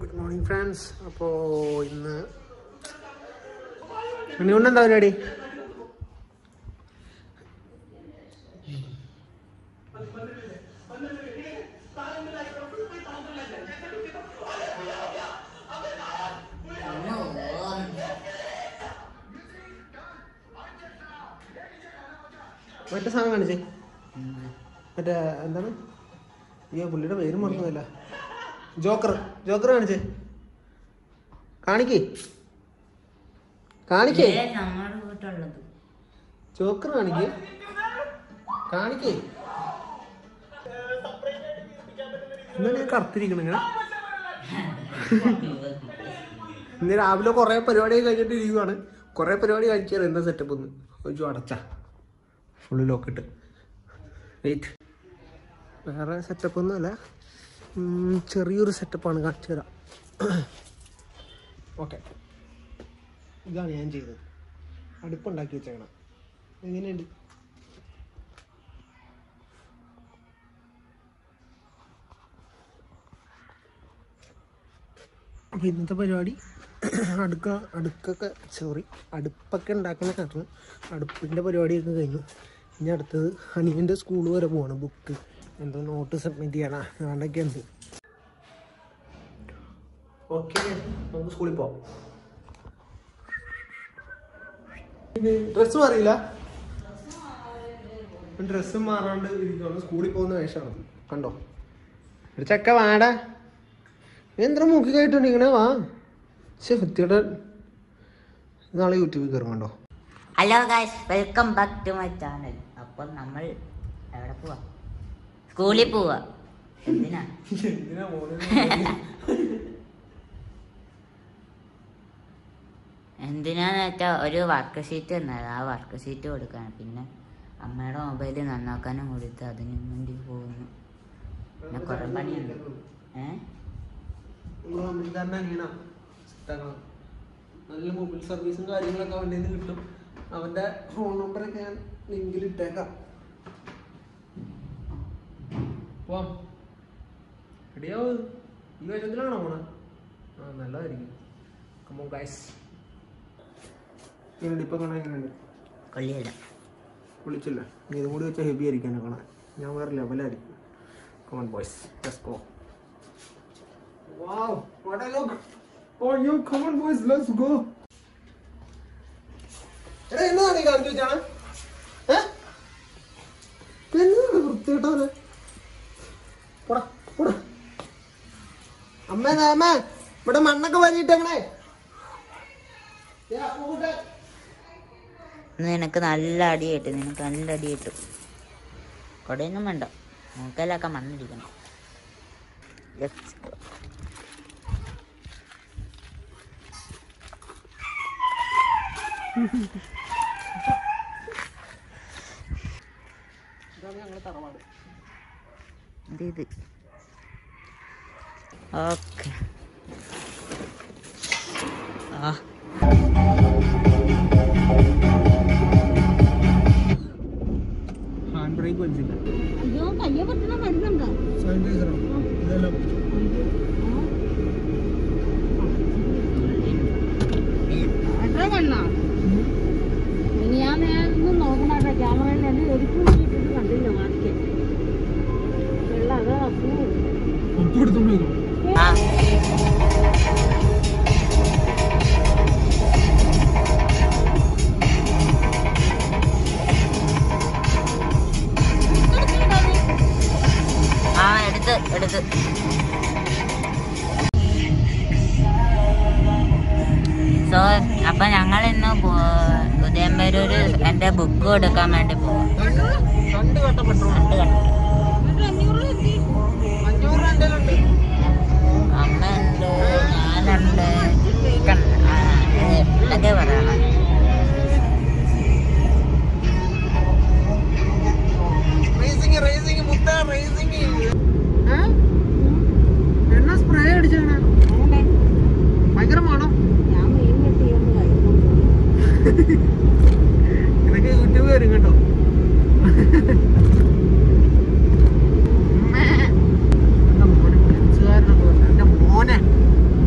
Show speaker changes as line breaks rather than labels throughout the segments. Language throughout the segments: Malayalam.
ഗുഡ് മോർണിംഗ് ഫ്രണ്ട്സ് അപ്പോൾ ഇന്ന് ഉണ്ണികൊണ്ട് എന്താ പരിപാടി മറ്റേ സാധനം കാണിച്ചേ മറ്റേ എന്താണ് അയ്യോ പുള്ളിയുടെ പേര് മറന്നുമില്ല ജോക്കർ ജോക്കർ കാണിച്ചേ കാണിക്കേ കാണിക്കേ
നമ്മുടെ വീട്ടുള്ളത്
ജോക്കർ കാണിക്കേ കാണിക്കേ എന്താണ് ഞാൻ കറുത്തിരിക്കണം ഇങ്ങനെ ഇന്ന് രാവിലെ കുറെ പരിപാടി കഴിഞ്ഞിട്ട് ഇരിക്കുവാണ് കുറെ പരിപാടി കഴിച്ചാൽ എന്താ സെറ്റപ്പ് ഒന്ന് ഒരു അടച്ച ഫുള്ള് ലോക്കിട്ട് വെയിറ്റ് വേറെ സെറ്റപ്പ് ഒന്നുമല്ല ഉം, ചെറിയൊരു സെറ്റപ്പാണ് കാണിച്ചു തരാം ഓക്കെ ഇതാണ് ഞാൻ ചെയ്തത് അടുപ്പുണ്ടാക്കി വെച്ചേക്കണം എങ്ങനെയുണ്ട് അപ്പോൾ ഇന്നത്തെ പരിപാടി അടുക്ക അടുക്കൊക്കെ സോറി അടുപ്പൊക്കെ ഉണ്ടാക്കുന്ന കാരണം അടുപ്പിൻ്റെ പരിപാടിയൊക്കെ കഴിഞ്ഞു ഇനി അടുത്തത് അനിയൻ്റെ സ്കൂൾ വരെ പോവാണ് ബുക്ക് എന്തോ നോട്ട് സബ്മിറ്റ് ചെയ്യണം അതൊക്കെ ഉണ്ട് ഓക്കെ നമുക്ക് സ്കൂളിൽ പോവാം ഡ്രസ്സ് മാറിയില്ല ഡ്രസ്സ് മാറാണ്ട് ഇരിക്കുകയാണ് സ്കൂളിൽ പോകുന്ന വേഷമാണ് കണ്ടോ ഒരു ചക്ക വാടാ നീ എന്താ മൂക്കി കേട്ടോണ്ടിരിക്കണേ വാ പക്ഷെ വൃത്തിയുടെ നാളെ യൂട്യൂബിൽ കയറും കണ്ടോ
hello guys welcome back to my channel അപ്പം നമ്മൾ എവിടെ പോവാ സ്കൂളിൽ പോവാ എന്തിനാ എന്തിനാന്ന് വെച്ചാൽ ഒരു വർക്ക് ഷീറ്റ് തന്നത് ആ വർക്ക് ഷീറ്റ് കൊടുക്കാൻ പിന്നെ അമ്മയുടെ മൊബൈൽ നന്നാക്കാനും കൊടുത്ത് അതിന് വേണ്ടി പോകുന്നു പിന്നെ കുറെ പണിയുണ്ട് ഏ
നമ്മള് അമൃതാറിന്റെ അനിയനാ. സെറ്റാക്കണം. നല്ല മൊബൈൽ സർവീസും കാര്യങ്ങളൊക്കെ അവൻ്റെ നിന്ന് കിട്ടും അവന്റെ ഫോൺ നമ്പറൊക്കെ ഞാൻ ലിങ്കിൽ ഇട്ടേക്കാം പോവാം റെഡിയാവ് ഈ വേഷത്തിലാണോ പോണ ആ നല്ലതായിരിക്കും കമോ ഗൈസ് എങ്ങനെയുണ്ട് ഇപ്പൊ കാണാൻ എങ്ങനെയുണ്ട്
കൊള്ളിയല്ല
വിളിച്ചില്ല നീ ഇതും കൂടി വെച്ചാൽ ഹെവി ആയിരിക്കും എന്നെ കാണാൻ ഞാൻ വേറെ ലെവലായിരിക്കും come on boys let's go wow what a look oh you come on boys let's go എടാ എന്നതാണ് ഈ കാണിച്ചു വെച്ചാണ് ഏ എന്താണ് വൃത്തിയിട്ടവര് പോടാ പോടാ അമ്മ അമ്മ ഇവിടെ മണ്ണൊക്കെ വരിയിട്ടേക്കണേ ഏ അപ്പൂട്ടെ
ഇന്ന് നിനക്ക് നല്ല അടി കിട്ടും നിനക്ക് നല്ല അടി കിട്ടും കൊടയൊന്നും വേണ്ട മൂക്കലൊക്കെ മണ്ണിരിക്കണം Let's go.
ഇതാണ് ഞങ്ങളുടെ തറവാട്
ഇത് ഇത് ഓക്കെ ആ
ഹാൻഡ് ബ്രേക്ക് വലിച്ചില്ല
അയ്യോ കയ്യെ പറ്റുന്ന മരുന്നുണ്ടോ
സാനിറ്റൈസറോ ഇതെല്ലാം
എത്ര മണ്ണ ഇനി ഞാൻ നേരം നോക്കണ ക്യാമറയിൽ എന്നെ ഒരിക്കലും കിട്ടിയിട്ട് കണ്ടില്ല വാദിക്കാൻ വെള്ളം അതാ പൂ
ഒത്തു കൊടുത്തോണ്ടിരിക്കും
ആ ആ എടുത്ത് എടുത്ത് സോ അപ്പൊ ഞങ്ങൾ ഇന്ന് ഉദയംപേരൂര് എന്റെ ബുക്ക് എടുക്കാൻ വേണ്ടി പോവാം
രണ്ട് കട്ട പെട്രോൾ
രണ്ട് കണ്ടു
എന്നിട്ട് അഞ്ഞൂറ് എത്തി
അഞ്ഞൂറ് എൻ്റെ ഉണ്ട്
അമ്മയുണ്ട് ഞാനുണ്ട് ഇക്കണ്ട്. ആ, ഇത് എന്തൊക്കെ പറയണം
റേസിംഗ് റേസിംഗ് മുത്ത റേസിംഗ് എണ്ണ സ്പ്രേ അടിച്ചാണ് ഭയങ്കര മണം
ഞാൻ മീൻ വെട്ടിയൊന്ന് കഴിക്കും
ഇതൊക്കെ യൂട്യൂബ് വരും കേട്ടോ എന്റെ മോനെ ഫ്രണ്ട്സുകാരനൊക്കെ വന്നു എന്റെ മോനെ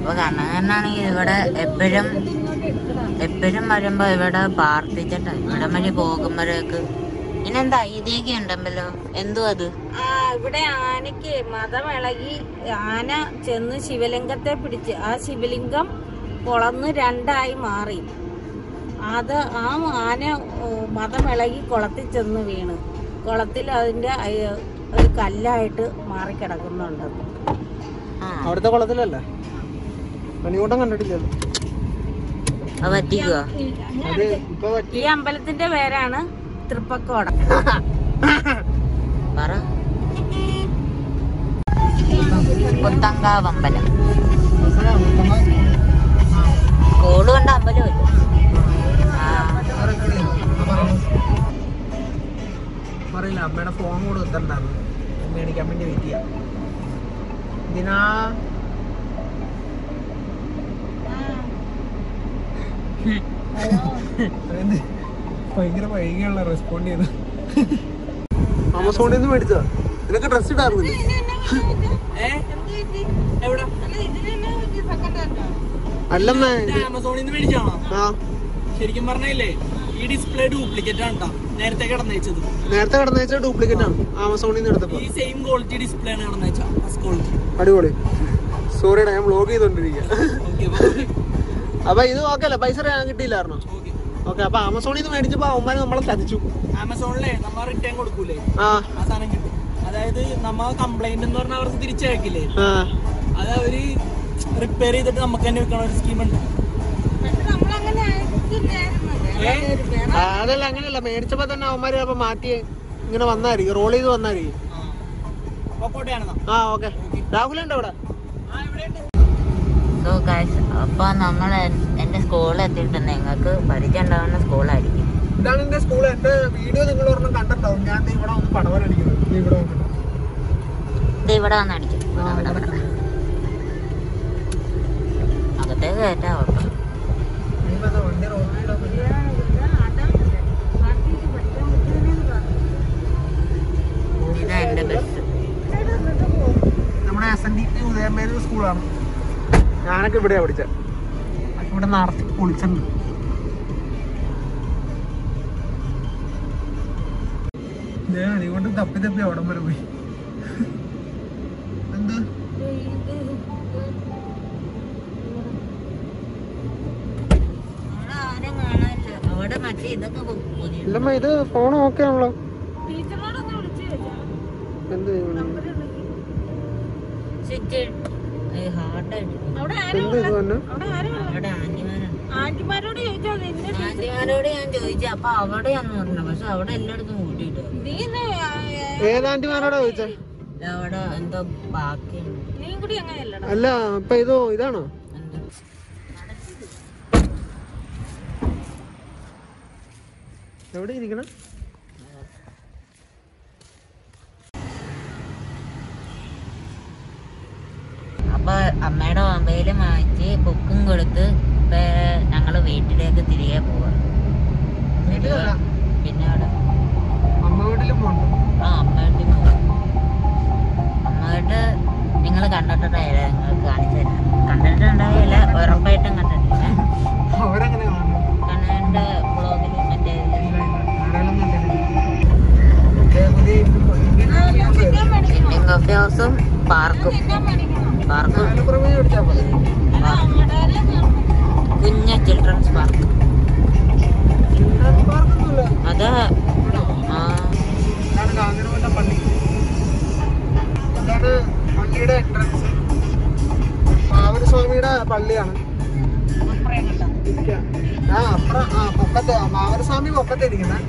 അപ്പൊ കണ്ണനാണെങ്കിൽ ഇവിടെ എപ്പോഴും എപ്പോഴും വരുമ്പോ ഇവിടെ പ്രാർത്ഥിച്ചിട്ടാ ഇവിടെ വഴി പോകുമ്പോഴേക്ക് ഇനെന്താ ഇതിയൊക്കെ ഉണ്ടല്ലോ എന്തോ അത്
ആ ഇവിടെ ആനയ്ക്ക് മതമിളകി ആന ചെന്ന് ശിവലിംഗത്തെ പിടിച്ച് ആ ശിവലിംഗം കുളന്ന് രണ്ടായി മാറി അത് ആ ആന ഓ, മതമിളകി കുളത്തിൽ ചെന്ന് വീണ് കുളത്തിൽ അതിന്റെ അയ- ഒരു കല്ലായിട്ട് മാറിക്കിടക്കുന്നുണ്ട്
ആ
അവിടുത്തെ കുളത്തിലല്ലേ മണികൂട്ടം കണ്ടിട്ടില്ലല്ലോ
അത് പറ്റിക്കുവോ
അത് ഇപ്പൊ പറ്റി
ഈ അമ്പലത്തിന്റെ പേരാണ് തൃപ്പക്കോടം
പറ പുത്തങ്കാവ് അമ്പലം കോള് കണ്ട അമ്പലമല്ലേ ആ
പറയില്ല അമ്മയുടെ ഫോൺ കൂടെ എത്തണ്ടായിരുന്നു മേടിക്കാൻ വേണ്ടി വെയിറ്റ് ചെയ്യാം ഇതിനാ എന്ത്? ഭയങ്കര വൈകിയുള്ള റെസ്പോണ്ട് ചെയ്ത് ആമസോണിൽ നിന്ന് മേടിച്ചതാ നിനക്ക് ഡ്രസ് ഇടാറുന്നില്ല അല്ലമ്മേ
ആമസോണിൽ നിന്ന് മേടിച്ചാണോ
ആ
ശരിക്കും പറഞ്ഞില്ലേ ഈ ഡിസ്പ്ലേ ഡ്യൂപ്ലിക്കേറ്റ് ആണ് ട്ടോ. നേരത്തെ കിടന്നേച്ചത്
നേരത്തെ കിടന്ന വെച്ചാൽ ഡ്യൂപ്ലിക്കേറ്റ് ആണ് ആമസോണിൽ നിന്ന് എടുത്തപ്പോ
ഈ സെയിം ക്വാളിറ്റി ഡിസ്പ്ലേ ആണ് കിടന്നേച്ച ഫസ്റ്റ് ക്വാളിറ്റി
അടിപൊളി സോറിയുടെ ഞാൻ വ്ലോഗ് ചെയ്തോണ്ടിരിക്കുക അപ്പൊ ഇത് ഓക്കെ അല്ലേ പൈസ ഞാൻ കിട്ടിയില്ലായിരുന്നോ ഓക്കെ അപ്പൊ ആമസോണിൽ നിന്ന് മേടിച്ചപ്പോ അവന്മാര് നമ്മളെ ചതിച്ചു
ആമസോണിലെ നമ്മ റിട്ടേൺ കൊടുക്കൂലേ
ആ
ആ സാധനം കിട്ടും അതായത് നമ്മ കംപ്ലൈന്റ് എന്ന് പറഞ്ഞാൽ അവർക്ക് തിരിച്ചയക്കില്ലേ
ആ
അത് അവര് റിപ്പയർ ചെയ്തിട്ട് നമുക്ക് തന്നെ വെക്കണ ഒരു സ്കീം ഉണ്ട്
നമ്മളങ്ങനെ
ഏ?
ആ, അതല്ല അങ്ങനെയല്ല മേടിച്ചപ്പോ തന്നെ അവന്മാര് ചിലപ്പോ മാറ്റി ഇങ്ങനെ വന്നായിരിക്കും റോൾ ചെയ്ത് വന്നായിരിക്കും
പോട്ടെയാണെന്നാ
ആ ഓക്കെ രാഹുലുണ്ടോ ഇവിടെ
സോ ഗൈസ് അപ്പൊ നമ്മൾ എന്റെ സ്കൂളിൽ എത്തിയിട്ട് നിങ്ങൾക്ക് പരിചയം ഉണ്ടാവുന്ന സ്കൂളായിരിക്കും
ഇതാണ് എന്റെ സ്കൂൾ എന്റെ വീഡിയോ നിങ്ങൾ ഒരെണ്ണം കണ്ടിട്ടുണ്ടാവും ഞാൻ ദേ ഇവിടെ വന്ന് പടവലടിക്കുന്നത് ദേ ഇവിടെ വന്നിട്ട്
ഇത് ഇവിടെ വന്ന് അടിക്കും ഇവിടെ, ഇവിടെ, ഇവിടെ. അകത്തേക്ക് കയറ്റാ കുഴപ്പം
നീ വന്ന വണ്ടി റോഡിലിടാൻ പറ്റില്ല.
ഇതാ എന്റെ ബസ്
നമ്മുടെ എസ് എൻ ഡി പി ഉദയമേരി സ്കൂളാണ് ഞാനൊക്കെ ഇവിടെയാ പഠിച്ചത് ഇവിടെ നിറച്ച് പൊളിച്ചിട്ടുണ്ട് അതുകൊണ്ട് തപ്പി തപ്പി അവിടം വരെ പോയി എന്ത്
അവിടെ ആരും കാണാനില്ല അവിടെ മറ്റേ ഇതൊക്കെ പുതിയ
ഇല്ലമ്മ ഇത് ഫോൺ ഓക്കെ ആണല്ലോ
ടീച്ചറോടൊന്ന് വിളിച്ചു
എന്ത്
സ്വിച്ച് ഹാർട്ട് അടിക്കും
അവിടെ ആരും
എന്ത് ഇത് തന്നെ
അവിടെ ആരും
അവിടെ ആന്റിമാരാണ്
ആന്റിമാരോട് ചോദിച്ചാൽ നിന്റെ
ആന്റിമാരോട് ഞാൻ ചോദിച്ചു അപ്പൊ അവിടെയാന്ന് പറഞ്ഞു പക്ഷെ അവിടെ എല്ലായിടത്തും കൂട്ടിയിട്ട്
നീ ഇന്ന് ആ,
ഏതാന്റിമാരോടാ ചോദിച്ചേ
അവിടെ എന്തോ ബാക്കിയുണ്ട്
നീയും കൂടി അങ്ങനെയല്ലടാ
അല്ല ഇപ്പൊ ഇതോ ഇതാണോ
എന്തോ
എവിടെ ഇരിക്കണം
അപ്പൊ അമ്മയുടെ മൊബൈല് മാറ്റി ബുക്കും കൊടുത്ത് ഇപ്പൊ ഞങ്ങള് വീട്ടിലേക്ക് തിരികെ പോവാ
വീട്ടിലല്ല.
പിന്നെ അവിടെ
അമ്മ വീട്ടിലും പോകണ്ട
ആ അമ്മയുടെ പോവാ അമ്മയുടെ നിങ്ങൾ കണ്ടിട്ടുണ്ടായില്ല നിങ്ങൾ കാണിച്ചു തരാം കണ്ടിട്ടുണ്ടായില്ല ഉറപ്പായിട്ടും കണ്ടിട്ടില്ല
അവരെങ്ങനെ കാണുന്നു
കണ്ണന്റെ ബ്ലോഗിൽ മറ്റേ
ഇല്ല, ഇല്ല. ആരെങ്കിലും കണ്ടിട്ടില്ല. മറ്റേ പുതിയ ഇന്ത്യൻ ഹൗസ് ആയിരുന്നു.
ഇന്ത്യൻ കോഫി ഹൗസും പാർക്കും പാർക്കും
ആലപ്പുഴയിൽ പഠിച്ചാ മതി.
കുഞ്ഞ ചിൽഡ്രൻസ് പാർക്ക്
ചിൽഡ്രൻസ് പാർക്കൊന്നുമില്ല.
അത് ആ
ഇതാണ് കാഞ്ഞിരമറ്റ പള്ളി ഇതാണ് പള്ളിയുടെ എൻട്രൻസ് മാവരസ്വാമിയുടെ പള്ളിയാണ് ഇരിക്കാം. ആ അപ്പുറം ആ പൊക്കത്ത് മാവരസ്വാമി പൊക്കത്ത് ഇരിക്കുന്നത്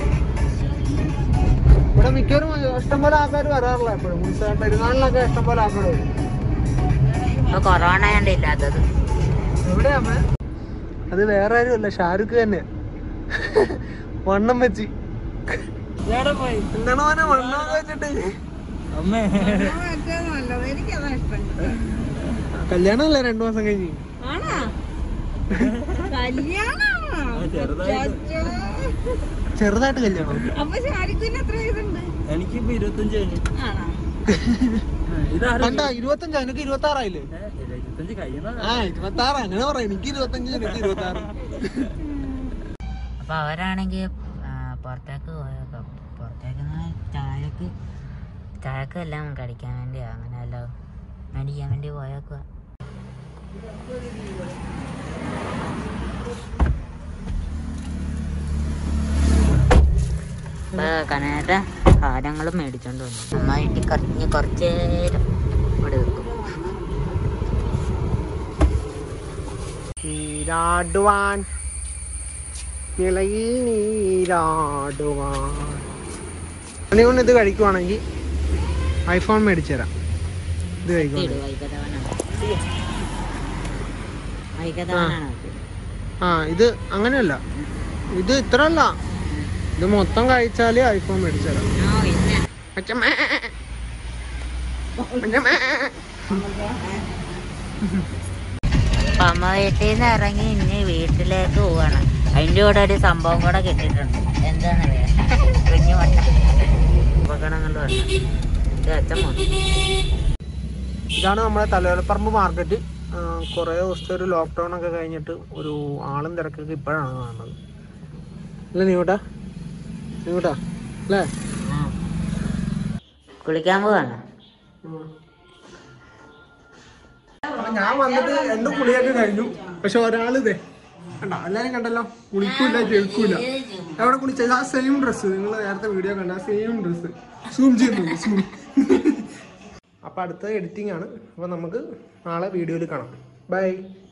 ഇവിടെ മിക്കവരും ഇഷ്ടംപോലെ ആൾക്കാർ വരാറില്ല എപ്പോഴും ഉത്സവം പെരുന്നാളിലൊക്കെ ഇഷ്ടംപോലെ ആൾക്കാർ വരും
ഇപ്പൊ കൊറോണ കണ്ട് ഇല്ലാത്തത്
എവിടെയാ അമ്മ അത് വേറെ ആരുമല്ല ഷാരൂഖ് തന്നെ വണ്ണം വെച്ച്
എവിടെ പോയി
എന്താണ് മോനെ വണ്ണം വെച്ചിട്ട്
അമ്മേ
എനിക്കതാ ഇഷ്ടം
കല്യാണമല്ലേ രണ്ടു മാസം കഴിഞ്ഞ്
ആണോ കല്യാണമാണോ
ചെറുതായിട്ട്
ചെറുതായിട്ട് കല്യാണം
അപ്പൊ ഷാരിഖിന് എത്ര ഇതുണ്ട്
എനിക്കിപ്പോ ഇരുപത്തഞ്ച് കഴിഞ്ഞു
ആണോ
ഇതാരും
കണ്ട ഇരുപത്തഞ്ചാ എനിക്ക് ഇരുപത്തി ആറായില്ലേ
ഏ, ഇല്ല, ഇല്ല. ഇരുപത്തഞ്ച് കഴിയുന്ന
ആ ഇരുപത്തി ആറ് അങ്ങനെ പറയാം എനിക്ക് ഇരുപത്തഞ്ച് എനിക്ക് ഇരുപത്തി ആറ്
അപ്പൊ അവരാണെങ്കിൽ പുറത്തേക്ക് പോയേക്കാം പുറത്തേക്ക് എന്ന് പറഞ്ഞാൽ ചായക്ക് ചായക്ക് എല്ലാം കടിക്കാൻ വേണ്ടിയാ അങ്ങനെ എല്ലാം മേടിക്കാൻ വേണ്ടി പോയേക്കുക കനേറ്റ സാധനങ്ങളും മേടിച്ചോണ്ട് വന്നു അമ്മ വീട്ടിൽ കുറഞ്ഞ് കുറച്ച് നേരം ഇവിടെ വെക്കും
നീരാടുവാൻ നിളയിൽ നീരാടുവാൻ അതുകൊണ്ട് ഇത് കഴിക്കുവാണെങ്കിൽ ഐഫോൺ മേടിച്ചു തരാം ഇത് കഴിക്കുവാണെങ്കിൽ
വൈകതവനാണ് വൈകതവനാണ്
ആ ഇത് അങ്ങനെയല്ല ഇത് ഇത്ര അല്ല ഇത് മൊത്തം കഴിച്ചാല് ഐഫോൺ മേടിച്ചു തരാം
ആ പിന്നെ
അച്ഛമ്മേ. അച്ഛമ്മേ.
അപ്പൊ അമ്മ വീട്ടിൽ നിന്ന് ഇറങ്ങി ഇനി വീട്ടിലേക്ക് പോവാണ് അതിന്റെ കൂടെ ഒരു സംഭവം കൂടെ കിട്ടിയിട്ടുണ്ട് എന്താണ് കുഞ്ഞു വട്ട ഉപകരണങ്ങൾ വന്ന ഇത് അച്ഛൻ വന്നു
ഇതാണ് നമ്മുടെ തലയോലപ്പറമ്പ് മാർക്കറ്റ് കുറേ ദിവസത്തെ ഒരു ലോക്ക്ഡൗൺ ഒക്കെ കഴിഞ്ഞിട്ട് ഒരു ആളും തിരക്കൊക്കെ ഇപ്പോഴാണ് കാണുന്നത് അല്ലേ നീട്ടാ നീട്ടാ അല്ലേ
കുളിക്കാൻ പോവാണ്
അപ്പൊ ഞാൻ വന്നിട്ട് എന്റെ കുളിയൊക്കെ കഴിഞ്ഞു പക്ഷെ ഒരാൾ ഇതേ കണ്ടോ എല്ലാരും കണ്ടല്ലോ കുളിക്കൂല ജയിക്കൂല എവിടെ കുളിച്ച ആ സെയിം ഡ്രസ്സ് നിങ്ങൾ നേരത്തെ വീഡിയോ കണ്ട ആ സെയിം ഡ്രസ്സ് സൂം ചെയ്യുന്നു സൂം അപ്പൊ അടുത്ത എഡിറ്റിംഗ് ആണ് അപ്പൊ നമുക്ക് നാളെ വീഡിയോയിൽ കാണാം ബൈ